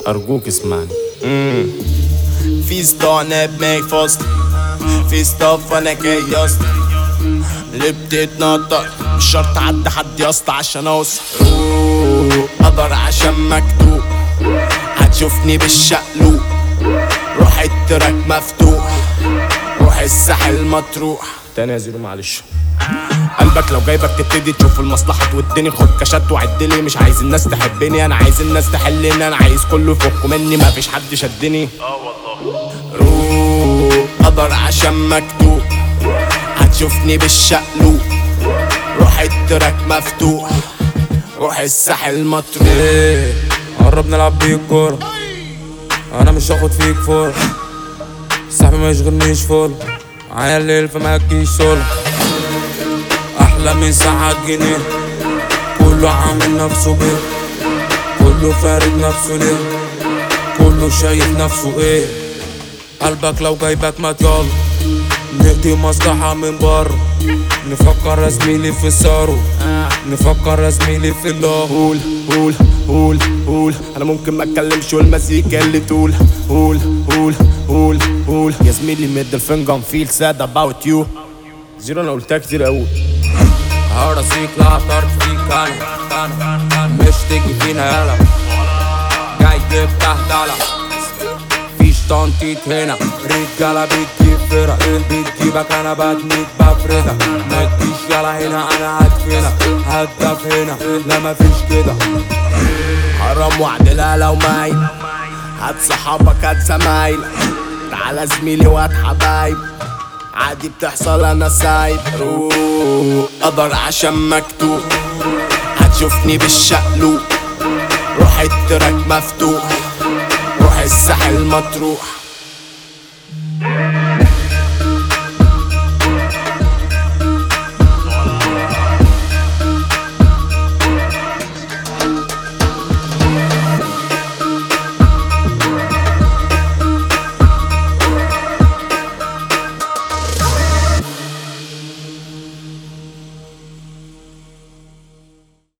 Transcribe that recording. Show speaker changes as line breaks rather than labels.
ارجوك اسمعني
في صداع ناب فصل في ستاف انا جاي يسطا اللي بتتنطط مش شرط اعدي حد يا اسطى عشان اوصل روح قدر عشان مكتوب هتشوفني بالشقلوب روح التراك مفتوح روح الساحل مطروح
تاني يا زيرو معلش
قلبك لو جايبك تبتدي تشوف المصلحة تودني خد كشات وعد لي مش عايز الناس تحبني انا عايز الناس تحلني انا عايز كله يفك مني مفيش حد شدني روح قدر عشان مكتوب هتشوفني بالشقلوب روح التراك مفتوح روح الساحل مطروح
ايه قرب نلعب بيك كورة انا مش هاخد فيك فورة صاحبي ما يشغلنيش فول معايا الليل فما تجيش سولو احلى من ساعة جنيه كله عامل نفسه بيه كله فارد نفسه ليه كله شايف نفسه ايه قلبك لو جايبك ما يلا نقضي مصلحة من بره نفكر يا زميلي في الثروة نفكر يا زميلي في الله
قول قول قول قول انا ممكن ما اتكلمش والمزيكا اللي تقول قول قول قول قول يا زميلي ميد الفنجر فيل ساد اباوت يو
زيرو انا قلتها كتير قوي
هرسيك لا طرف فيك انا انا مش تيجي فينا يلا جاي تفتح دلع فيش تنطيط هنا رجالة بتجيب فرق بتجيبك انا بتميت بفردك ما تجيش يلا هنا انا هدفنك هدف هنا لا مفيش كده
حرام وعد لا لو مايل هات صحابك هات زمايلك تعالى زميلي وهات حبايب عادي بتحصل انا سايب روح قدر عشان مكتوب هتشوفني بالشقلوب روح التراك مفتوح روح الساحل مطروح